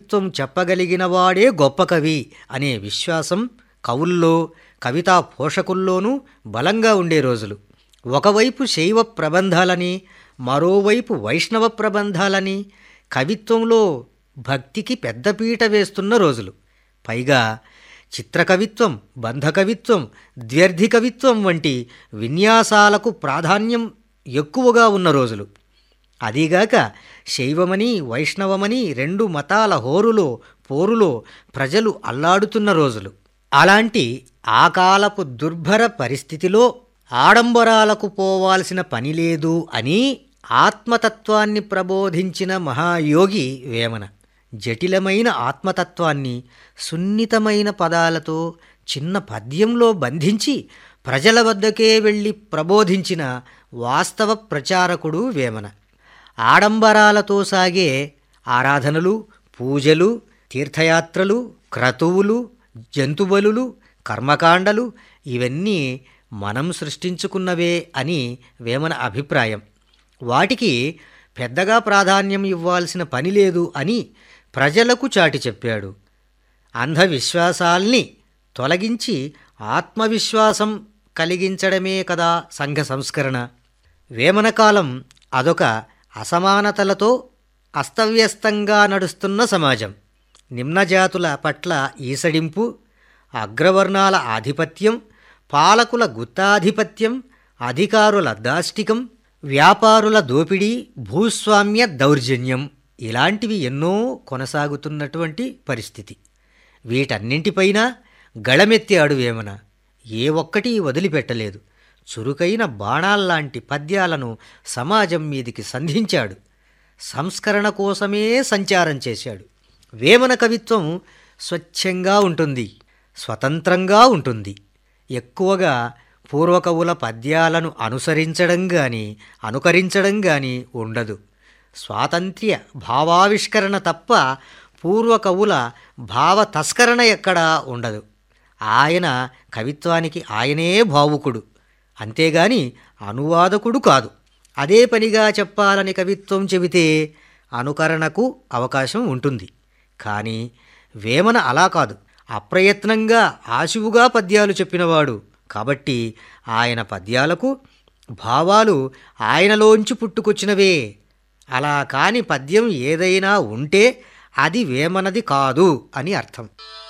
కవిత్వం చెప్పగలిగినవాడే గొప్ప కవి అనే విశ్వాసం కవుల్లో కవితా పోషకుల్లోనూ బలంగా ఉండే రోజులు ఒకవైపు శైవ ప్రబంధాలని మరోవైపు వైష్ణవ ప్రబంధాలని కవిత్వంలో భక్తికి పెద్దపీట వేస్తున్న రోజులు పైగా చిత్రకవిత్వం బంధకవిత్వం ద్వ్యర్థి కవిత్వం వంటి విన్యాసాలకు ప్రాధాన్యం ఎక్కువగా ఉన్న రోజులు అదీగాక శైవమని వైష్ణవమని రెండు మతాల హోరులో పోరులో ప్రజలు అల్లాడుతున్న రోజులు అలాంటి ఆ కాలపు దుర్భర పరిస్థితిలో ఆడంబరాలకు పోవాల్సిన పని లేదు అని ఆత్మతత్వాన్ని ప్రబోధించిన మహాయోగి వేమన జటిలమైన ఆత్మతత్వాన్ని సున్నితమైన పదాలతో చిన్న పద్యంలో బంధించి ప్రజల వద్దకే వెళ్ళి ప్రబోధించిన వాస్తవ ప్రచారకుడు వేమన ఆడంబరాలతో సాగే ఆరాధనలు పూజలు తీర్థయాత్రలు క్రతువులు జంతుబలులు కర్మకాండలు ఇవన్నీ మనం సృష్టించుకున్నవే అని వేమన అభిప్రాయం వాటికి పెద్దగా ప్రాధాన్యం ఇవ్వాల్సిన పని లేదు అని ప్రజలకు చాటి చెప్పాడు అంధవిశ్వాసాల్ని తొలగించి ఆత్మవిశ్వాసం కలిగించడమే కదా సంఘ సంస్కరణ వేమనకాలం అదొక అసమానతలతో అస్తవ్యస్తంగా నడుస్తున్న సమాజం నిమ్నజాతుల పట్ల ఈసడింపు అగ్రవర్ణాల ఆధిపత్యం పాలకుల గుత్తాధిపత్యం అధికారుల దాష్టికం వ్యాపారుల దోపిడీ భూస్వామ్య దౌర్జన్యం ఇలాంటివి ఎన్నో కొనసాగుతున్నటువంటి పరిస్థితి వీటన్నింటిపైన గళమెత్తాడు వేమన ఏ ఒక్కటి వదిలిపెట్టలేదు చురుకైన బాణాల్లాంటి పద్యాలను సమాజం మీదికి సంధించాడు సంస్కరణ కోసమే సంచారం చేశాడు వేమన కవిత్వం స్వచ్ఛంగా ఉంటుంది స్వతంత్రంగా ఉంటుంది ఎక్కువగా పూర్వకవుల పద్యాలను అనుసరించడం గాని అనుకరించడం గాని ఉండదు స్వాతంత్ర్య భావావిష్కరణ తప్ప పూర్వకవుల భావ తస్కరణ ఎక్కడా ఉండదు ఆయన కవిత్వానికి ఆయనే భావుకుడు అంతేగాని అనువాదకుడు కాదు అదే పనిగా చెప్పాలని కవిత్వం చెబితే అనుకరణకు అవకాశం ఉంటుంది కానీ వేమన అలా కాదు అప్రయత్నంగా ఆశువుగా పద్యాలు చెప్పినవాడు కాబట్టి ఆయన పద్యాలకు భావాలు ఆయనలోంచి పుట్టుకొచ్చినవే అలా కాని పద్యం ఏదైనా ఉంటే అది వేమనది కాదు అని అర్థం